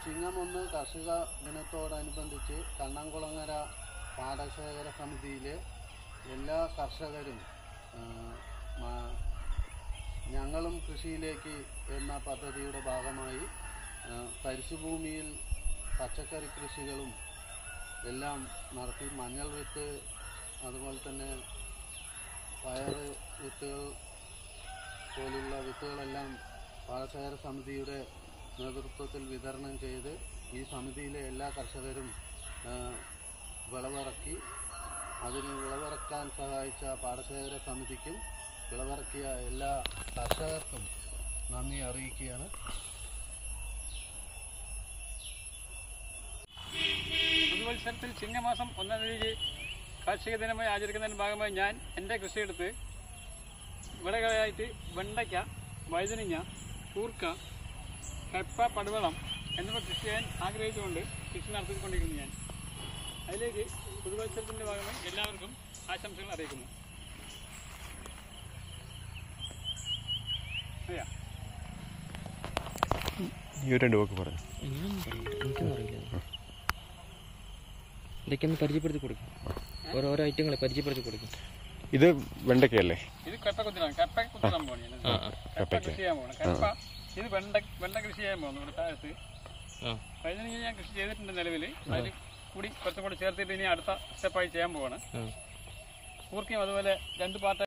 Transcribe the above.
ചിങ്ങം ഒന്ന് കർഷക ദിനത്തോടനുബന്ധിച്ച് കണ്ണംകുളങ്ങര പാടശേഖര സമിതിയിലെ എല്ലാ കർഷകരും ആ, മ- ഞങ്ങളും കൃഷിയിലേക്ക് എന്ന പദ്ധതിയുടെ ഭാഗമായി ആ, തരിശുഭൂമിയിൽ പച്ചക്കറി കൃഷികളും എല്ലാം നടത്തി മഞ്ഞൾ വിത്ത് അതുപോലെ തന്നെ പയറ് വിത്തുകൾ പോലുള്ള വിത്തുകളെല്ലാം പാടശേഖര സമിതിയുടെ നേതൃത്വത്തിൽ വിതരണം ചെയ്ത് ഈ സമിതിയിലെ എല്ലാ കർഷകരും ആ, വിളവിറക്കി അതിന് വിളവിറക്കാൻ സഹായിച്ച പാടശേഖര സമിതിക്കും വിളവിറക്കിയ എല്ലാ കർഷകർക്കും നന്ദി അറിയിക്കുകയാണ് പുതുവത്സരത്തിൽ ചിങ്ങമാസം ഒന്നാം തീയതി കാർഷിക ദിനമായി ആചരിക്കുന്നതിന്റെ ഭാഗമായി ഞാൻ എൻ്റെ കൃഷിയെടുത്ത് വിളകളായിട്ട് വെണ്ടയ്ക്ക വഴുതനങ്ങ കൂർക്ക കപ്പ പടുവളം എന്നിവ കൃഷി ചെയ്യാൻ ആഗ്രഹിച്ചുകൊണ്ട് കൃഷി നടത്തിക്കൊണ്ടിരിക്കുന്നു ഞാൻ അതിലേക്ക് പുതുവത്സരത്തിന്റെ ഭാഗമായി എല്ലാവർക്കും ആശംസകൾ അറിയിക്കുന്നു അറിയാ ഈ ഒരു രണ്ട് വാക്ക് പറഞ്ഞു എനിക്കൊന്നും അറിയില്ല ഇതൊക്കെ ഒന്ന് പരിചയപ്പെടുത്തി കൊടുക്കും ഓരോരോ ഐറ്റങ്ങളെ പരിചയപ്പെടുത്തി കൊടുക്കും ഇത് വെണ്ടയ്ക്കല്ലേ ഇത് കപ്പ കുത്തിലാണ് കപ്പ കുത്തി സംഭവമാണ് ഞാൻ. ആ, ആ. കപ്പ കപ്പയ്ക്ക്. കൃഷി ചെയ്യാൻ പോകണം കപ്പ ഇത് വെണ്ട വെണ്ട കൃഷി ചെയ്യാൻ പോകുന്നു ഇവിടെ താഴത്ത് ആ വഴുതനങ്ങ ഞാൻ കൃഷി ചെയ്തിട്ടുണ്ട് നിലവിൽ അതിൽ കൂടി കുറച്ചും കൂടി ചേർത്തിട്ട് ഇനി അടുത്ത സ്റ്റെപ്പായി ചെയ്യാൻ പോവാണ് ആ കൂർക്കയും അതുപോലെ രണ്ട് പാർട്ട്